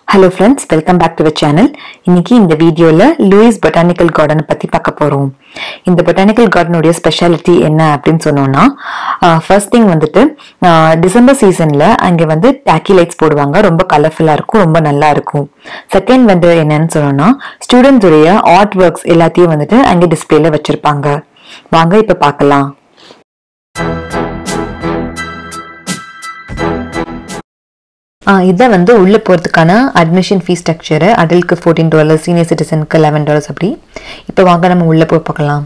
hello friends welcome back to the channel இன்னைக்கு இந்த வீடியோவில் லூயிஸ் பொட்டானிக்கல் கார்டனை பற்றி பார்க்க போகிறோம் இந்த பொட்டானிக்கல் கார்டனுடைய ஸ்பெஷாலிட்டி என்ன அப்படின்னு சொன்னோம்னா ஃபர்ஸ்ட் திங் வந்துட்டு ஆஹ், டிசம்பர் சீசனில் அங்கே வந்து டாக்கி லைட்ஸ் போடுவாங்க ரொம்ப கலர்ஃபுல்லாக இருக்கும் ரொம்ப நல்லா இருக்கும் செகண்ட் வந்து என்னன்னு சொன்னோம்னா ஸ்டூடெண்ட்ஸ் உடைய ஆர்ட் ஒர்க்ஸ் எல்லாத்தையும் வந்துட்டு அங்கே டிஸ்பிளேல வச்சிருப்பாங்க வாங்க இப்போ பார்க்கலாம் இதை வந்து உள்ளே போகிறதுக்கான அட்மிஷன் ஃபீஸ் ஸ்ட்ரக்சரு அடல்ட்க்கு ஃபோர்டீன் டாலர்ஸ் சீனியர் சிட்டிசனுக்கு லெவன் டாலர்ஸ் அப்படி இப்போ வாங்க நம்ம உள்ளே போய் பார்க்கலாம்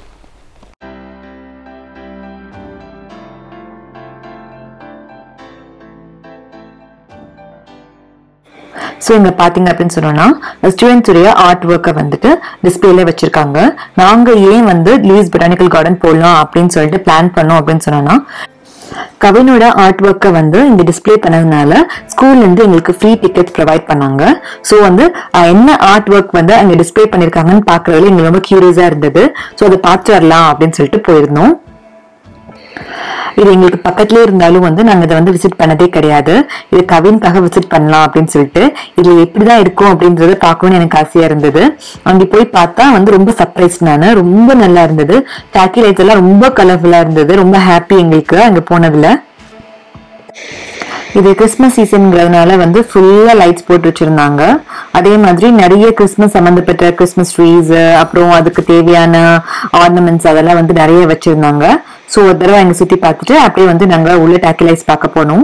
ஸோ இங்கே பார்த்தீங்க அப்படின்னு சொன்னோம்னா ஸ்டூடெண்ட்ஸ் உடைய ஆர்ட் ஒர்க்கை வந்துட்டு டிஸ்பிளேல வச்சிருக்காங்க நாங்கள் ஏன் வந்து லூயிஸ் பொட்டானிக்கல் கார்டன் போடலாம் அப்படின்னு சொல்லிட்டு பிளான் பண்ணோம் அப்படின்னு சொன்னோம்னா கவினோட ஆர்ட் ஒர்க்கை வந்து இங்க டிஸ்ப்ளே பண்ணதுனால ஸ்கூல்ல இருந்து எங்களுக்கு ஃப்ரீ டிக்கெட்ஸ் ப்ரொவைட் பண்ணாங்க ஸோ வந்து அஹ், என்ன ஆர்ட் ஒர்க் வந்து அங்க டிஸ்ப்ளே பண்ணிருக்காங்கன்னு பார்க்கறதுல எங்களுக்கு ரொம்ப கியூரியஸா இருந்தது ஸோ அதை பார்த்து வரலாம் அப்படின்னு சொல்லிட்டு போயிருந்தோம் இது எங்களுக்கு பக்கத்துலயே இருந்தாலும் வந்து நாங்க இதை வந்து விசிட் பண்ணதே கிடையாது இது கவின்காக விசிட் பண்ணலாம் அப்படின்னு சொல்லிட்டு இதுல எப்படிதான் இருக்கும் அப்படின்றத பார்க்கணும்னு எனக்கு ஆசையா இருந்தது அங்க போய் பார்த்தா வந்து ரொம்ப சர்ப்ரைஸ் நானு ரொம்ப நல்லா இருந்தது டாக்கி லைட்ஸ் எல்லாம் ரொம்ப கலர்ஃபுல்லா இருந்தது ரொம்ப ஹாப்பி எங்களுக்கு அங்க போனதுல இது கிறிஸ்மஸ் சீசன்ங்கிறதுனால வந்து ஃபுல்லா லைட்ஸ் போட்டு வச்சிருந்தாங்க அதே மாதிரி நிறைய கிறிஸ்மஸ் சம்பந்தப்பட்ட கிறிஸ்மஸ் ட்ரீஸ் அப்புறம் அதுக்கு தேவையான ஆர்னமெண்ட்ஸ் அதெல்லாம் வந்து நிறைய வச்சிருந்தாங்க ஸோ ஒரு தடவை அங்க சுத்தி பார்த்துட்டு அப்படியே வந்து நாங்க உள்ள டாக்கி லைட்ஸ் பார்க்க போனோம்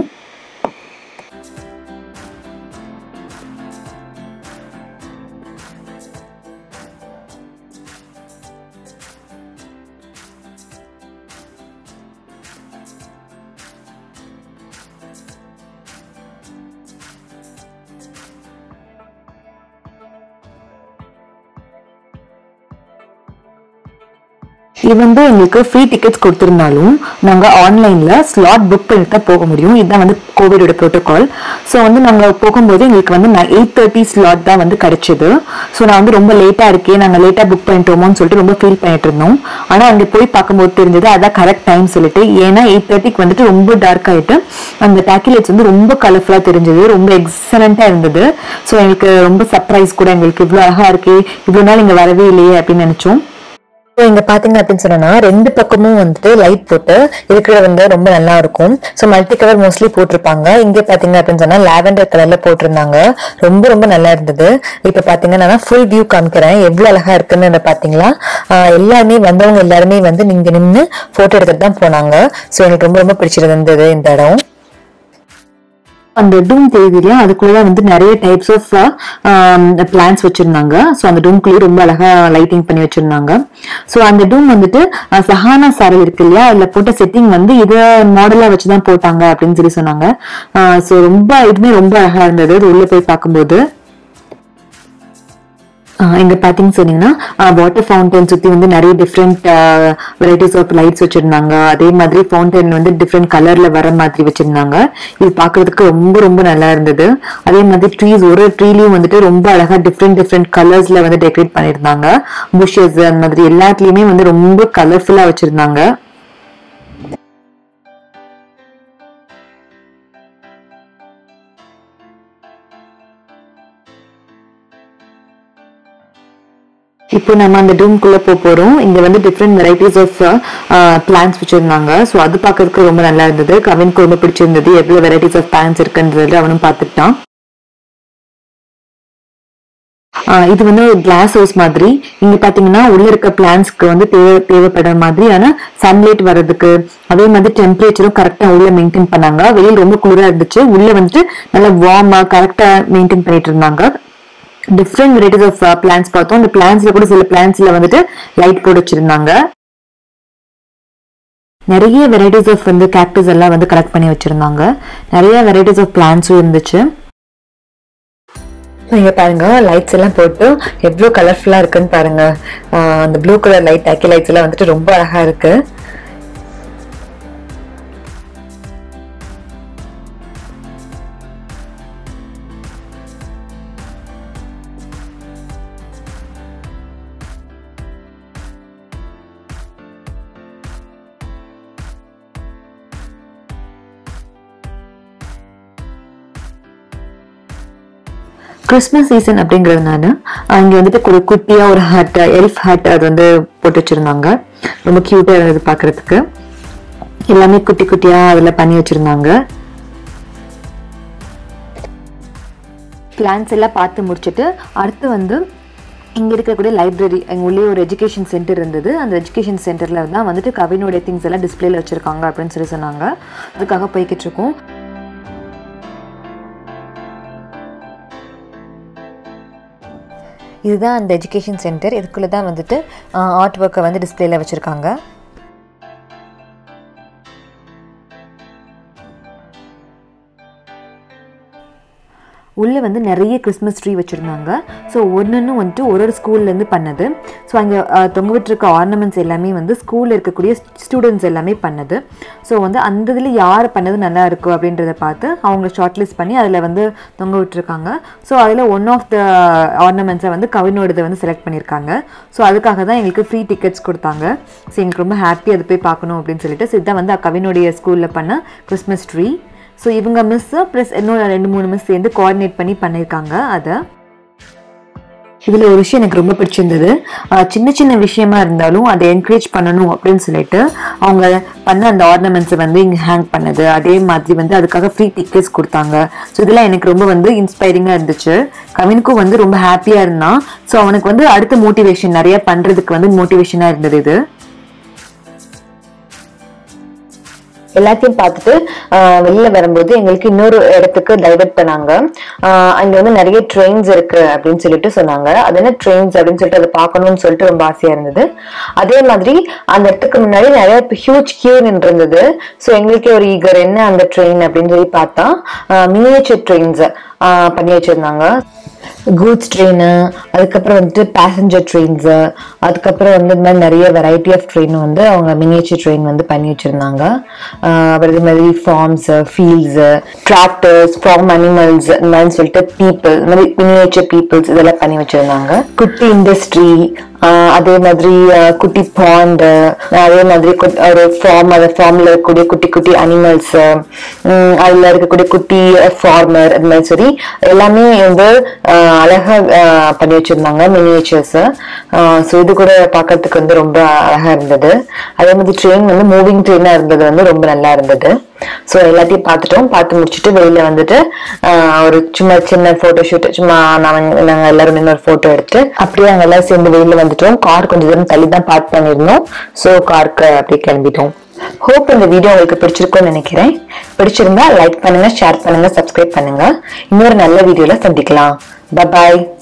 இது வந்து எங்களுக்கு ஃப்ரீ டிக்கெட்ஸ் கொடுத்துருந்தாலும் நாங்கள் ஆன்லைனில் ஸ்லாட் புக் பண்ணிட்டு தான் போக முடியும் இதுதான் வந்து கோவிடோட ப்ரோட்டோகால் ஸோ வந்து நாங்கள் போகும்போது எங்களுக்கு வந்து எயிட் தேர்ட்டி ஸ்லாட் தான் வந்து கிடைச்சது ஸோ நான் வந்து ரொம்ப லேட்டாக இருக்கே நாங்கள் லேட்டாக புக் பண்ணிட்டோமோன்னு சொல்லிட்டு ரொம்ப ஃபீல் பண்ணிட்டு இருந்தோம் ஆனால் அங்கே போய் பார்க்கும்போது தெரிஞ்சது அதான் கரெக்ட் டைம் சொல்லிட்டு ஏன்னா எயிட் தேர்ட்டிக்கு வந்துட்டு ரொம்ப டார்க் ஆகிட்டு அந்த டாக்கிலேட்ஸ் வந்து ரொம்ப கலர்ஃபுல்லாக தெரிஞ்சது ரொம்ப எக்ஸலண்ட்டாக இருந்தது ஸோ எங்களுக்கு ரொம்ப சர்ப்ரைஸ் கூட எங்களுக்கு இவ்வளோ அழகாக இருக்கே இவ்வளோ நாள் இங்கே வரவே இல்லையே அப்படின்னு நினச்சோம் ஸோ இங்க பாத்தீங்க அப்படின்னு சொன்னா ரெண்டு பக்கமும் வந்துட்டு லைட் போட்டு இருக்கிறது வந்து ரொம்ப நல்லா இருக்கும் ஸோ மல்டி கலர் மோஸ்ட்லி போட்டிருப்பாங்க இங்க பாத்தீங்க அப்படின்னு சொன்னா லாவெண்டர் கலர்ல போட்டிருந்தாங்க ரொம்ப ரொம்ப நல்லா இருந்தது இப்ப பாத்தீங்கன்னா நான் ஃபுல் வியூ காமிக்கிறேன் எவ்வளவு அழகா இருக்குன்னு பாத்தீங்களா ஆஹ் எல்லாருமே வந்தவங்க எல்லாருமே வந்து நீங்க நின்று போட்டோ எடுத்துட்டு தான் போனாங்க ஸோ எனக்கு ரொம்ப ரொம்ப பிடிச்சிருந்தது இந்த இடம் அந்த டூம் தெரியுதுலையா அதுக்குள்ளதான் வந்து நிறைய டைப்ஸ் ஆஃப் பிளான்ஸ் வச்சிருந்தாங்க ஸோ அந்த டூம்குள்ளேயே ரொம்ப அழகா லைட்டிங் பண்ணி வச்சிருந்தாங்க ஸோ அந்த டூம் வந்துட்டு அஹ், சஹானா சாரல் இருக்கு இல்லையா அதுல போட்ட செட்டிங் வந்து இதை மாடலா வச்சுதான் போட்டாங்க அப்படின்னு சொல்லி சொன்னாங்க ஸோ ரொம்ப இதுமே ரொம்ப அழகா இருந்தது இது உள்ள போய் பார்க்கும்போது ஆஹ் இங்க பாத்தீங்கன்னு சொன்னீங்கன்னா வாட்டர் ஃபவுண்டன் சுத்தி வந்து நிறைய டிஃப்ரெண்ட் வெரைட்டிஸ் ஆஃப் லைட்ஸ் வச்சிருந்தாங்க அதே மாதிரி ஃபவுண்டன் வந்து டிஃப்ரெண்ட் கலர்ல வர மாதிரி வச்சிருந்தாங்க இது பாக்குறதுக்கு ரொம்ப ரொம்ப நல்லா இருந்தது அதே மாதிரி ட்ரீஸ் ஒரு ட்ரீலயும் வந்துட்டு ரொம்ப அழகா டிஃப்ரெண்ட் டிஃப்ரெண்ட் கலர்ஸ்ல வந்து டெக்கரேட் பண்ணிருந்தாங்க புஷஸ் அந்த மாதிரி எல்லாத்துலயுமே வந்து ரொம்ப கலர்ஃபுல்லா வச்சிருந்தாங்க இப்போ நம்ம அந்த டூம்குள்ள போக போறோம் இங்க வந்து டிஃப்ரெண்ட் வெரைட்டிஸ் ஆஃப் பிளான்ஸ் வச்சிருந்தாங்க ஸோ அது பார்க்கறதுக்கு ரொம்ப நல்லா இருந்தது கவின்க்கு ரொம்ப பிடிச்சிருந்தது எவ்வளவு வெரைட்டிஸ் ஆஃப் பிளான்ஸ் இருக்குன்றது அவனும் பார்த்துட்டான் ஆஹ் இது வந்து ஒரு கிளாஸ் ஹவுஸ் மாதிரி இங்க பாத்தீங்கன்னா உள்ள இருக்க பிளான்ஸ்க்கு வந்து தேவை தேவைப்படுற மாதிரியான சன்லைட் வர்றதுக்கு அதே மாதிரி டெம்பரேச்சரும் கரெக்டா உள்ள மெயின்டைன் பண்ணாங்க வெளியில் ரொம்ப குளிரா இருந்துச்சு உள்ள வந்துட்டு நல்லா வார்மா கரெக்டா மெயின்டைன் பண்ணிட்டு இருந்தாங்க டிஃப்ரெண்ட் வெரைட்டிஸ் ஆஃப் பிளான்ஸ் பார்த்தோம் இந்த பிளான்ஸ்ல கூட சில பிளான்ஸ்ல வந்துட்டு லைட் போட்டு வச்சிருந்தாங்க நிறைய வெரைட்டிஸ் ஆஃப் வந்து கேக்டஸ் எல்லாம் வந்து கலெக்ட் பண்ணி வச்சிருந்தாங்க நிறைய வெரைட்டிஸ் ஆஃப் பிளான்ஸும் இருந்துச்சு இங்க பாருங்க லைட்ஸ் எல்லாம் போட்டு எவ்வளவு கலர்ஃபுல்லா இருக்குன்னு பாருங்க ஆஹ் அந்த ப்ளூ கலர் லைட் டாக்கி லைட்ஸ் எல்லாம் வந்துட்டு ரொம்ப அழகா இருக்கு கிறிஸ்மஸ் சீசன் அப்படிங்கிறதுனால இங்கே வந்துட்டு ஒரு குட்டியாக ஒரு ஹட் எல்ஃப் ஹட் அது வந்து போட்டு வச்சுருந்தாங்க ரொம்ப க்யூட்டாக இருந்தது பார்க்குறதுக்கு எல்லாமே குட்டி குட்டியாக அதில் பண்ணி வச்சுருந்தாங்க பிளான்ஸ் எல்லாம் பார்த்து முடிச்சுட்டு அடுத்து வந்து இங்கே இருக்கக்கூடிய லைப்ரரி எங்கள் உள்ளே ஒரு எஜுகேஷன் சென்டர் இருந்தது அந்த எஜுகேஷன் சென்டரில் தான் வந்துட்டு கவினுடைய திங்ஸ் எல்லாம் டிஸ்பிளேல வச்சுருக்காங்க அப்படின்னு சொல்லி சொன்னாங்க அதுக்காக போய்கிட்டு இருக்கோம் இதுதான் அந்த எஜுகேஷன் சென்டர் இதுக்குள்ளே தான் வந்துட்டு ஆர்ட் ஒர்க்கை வந்து டிஸ்பிளேல வச்சுருக்காங்க உள்ளே வந்து நிறைய கிறிஸ்மஸ் ட்ரீ வச்சுருந்தாங்க ஸோ ஒன்று வந்துட்டு ஒரு ஒரு ஸ்கூல்லேருந்து பண்ணது ஸோ அங்கே தொங்க விட்டுருக்க ஆர்னமெண்ட்ஸ் எல்லாமே வந்து ஸ்கூலில் இருக்கக்கூடிய ஸ்டூடெண்ட்ஸ் எல்லாமே பண்ணது ஸோ வந்து அந்த இதில் யார் பண்ணது நல்லா இருக்கும் அப்படின்றத பார்த்து அவங்க ஷார்ட் லிஸ்ட் பண்ணி அதில் வந்து தொங்க விட்டுருக்காங்க ஸோ அதில் ஒன் ஆஃப் த ஆர்னமெண்ட்ஸை வந்து கவினோடதை வந்து செலக்ட் பண்ணியிருக்காங்க ஸோ அதுக்காக தான் எங்களுக்கு ஃப்ரீ டிக்கெட்ஸ் கொடுத்தாங்க ஸோ எங்களுக்கு ரொம்ப ஹாப்பி அதை போய் பார்க்கணும் அப்படின்னு சொல்லிட்டு ஸோ இதான் வந்து கவினுடைய ஸ்கூலில் பண்ண கிறிஸ்மஸ் ட்ரீ ஸோ இவங்க மிஸ்ஸு ப்ளஸ் இன்னும் ரெண்டு மூணு மிஸ் சேர்ந்து கோஆர்டினேட் பண்ணி பண்ணியிருக்காங்க அதை இதில் ஒரு விஷயம் எனக்கு ரொம்ப பிடிச்சிருந்தது ஆஹ் சின்ன சின்ன விஷயமா இருந்தாலும் அதை என்கரேஜ் பண்ணணும் அப்படின்னு சொல்லிட்டு அவங்க பண்ண அந்த ஆர்னமெண்ட்ஸை வந்து இங்கே ஹேங் பண்ணது அதே மாதிரி வந்து அதுக்காக ஃப்ரீ டிக்கெட்ஸ் கொடுத்தாங்க ஸோ இதெல்லாம் எனக்கு ரொம்ப வந்து இன்ஸ்பைரிங்காக இருந்துச்சு கவினுக்கும் வந்து ரொம்ப ஹாப்பியாக இருந்தான் ஸோ அவனுக்கு வந்து அடுத்த மோட்டிவேஷன் நிறைய பண்ணுறதுக்கு வந்து மோட்டிவேஷனாக இருந்தது இது எல்லாத்தையும் பார்த்துட்டு ஆஹ் வெளியில வரும்போது எங்களுக்கு இன்னொரு இடத்துக்கு டைவர்ட் பண்ணாங்க ஆஹ் அங்க வந்து நிறைய ட்ரெயின்ஸ் இருக்கு அப்படின்னு சொல்லிட்டு சொன்னாங்க அது என்ன ட்ரெயின்ஸ் அப்படின்னு சொல்லிட்டு அதை பார்க்கணும்னு சொல்லிட்டு ரொம்ப ஆசையா இருந்தது அதே மாதிரி அந்த இடத்துக்கு முன்னாடி நிறைய ஹியூஜ் கியூ நின்று இருந்தது ஸோ எங்களுக்கே ஒரு ஈகர் என்ன அந்த ட்ரெயின் அப்படின்னு சொல்லி பார்த்தா மினியேச்சர் ட்ரெயின்ஸ் பண்ணி வச்சிருந்தாங்க கூட்ஸ் ட்ரெயின் அதுக்கப்புறம் வந்துட்டு பேசஞ்சர் ட்ரெயின்ஸு அதுக்கப்புறம் வந்து இந்த மாதிரி நிறைய வெரைட்டி ஆஃப் ட்ரெயின் வந்து அவங்க மினியேச்சர் ட்ரெயின் வந்து பண்ணி வச்சுருந்தாங்க அப்புறம் இது மாதிரி farms fields tractors farm animals இந்த மாதிரி சொல்லிட்டு பீப்புள் இந்த மாதிரி மினியேச்சர் பீப்புள்ஸ் இதெல்லாம் பண்ணி வச்சுருந்தாங்க குட்டி இண்டஸ்ட்ரி அதே மாதிரி அஹ், குட்டி பாண்டு அதே மாதிரி கு- ஒரு ஃபார்ம் அந்த ஃபார்ம்ல இருக்கக்கூடிய குட்டி குட்டி அனிமல்ஸ் அதுல இருக்கக்கூடிய குட்டி ஃபார்மர் அது மாதிரி சரி எல்லாமே வந்து அஹ், அழகா அஹ், பண்ணி வச்சிருந்தாங்க மினியேச்சர்ஸ் ஸோ இது கூட பார்க்கறதுக்கு வந்து ரொம்ப அழகா இருந்தது அதே மாதிரி ட்ரெயின் வந்து மூவிங் ட்ரெயினா இருந்தது வந்து ரொம்ப நல்லா இருந்தது ஸோ எல்லாத்தையும் பார்த்துட்டோம் பார்த்து முடிச்சுட்டு வெளியில வந்துட்டு ஆஹ், ஒரு சும்மா சின்ன போட்டோ ஷூட் சும்மா நாங்க நாங்க எல்லாரும் நின்று ஒரு போட்டோ எடுத்து அப்படியே அங்க எல்லாம் சேர்ந்து வெளியில வந்துட்டோம் கார் கொஞ்சம் தூரம் தள்ளி தான் பார்க் பண்ணியிருந்தோம் ஸோ காருக்கு அப்படியே கிளம்பிட்டோம் ஹோப் இந்த வீடியோ உங்களுக்கு பிடிச்சிருக்கும்னு நினைக்கிறேன் பிடிச்சிருந்தா லைக் பண்ணுங்க ஷேர் பண்ணுங்க சப்ஸ்கிரைப் பண்ணுங்க இன்னொரு நல்ல வீடியோல சந்திக்கலாம் பாய்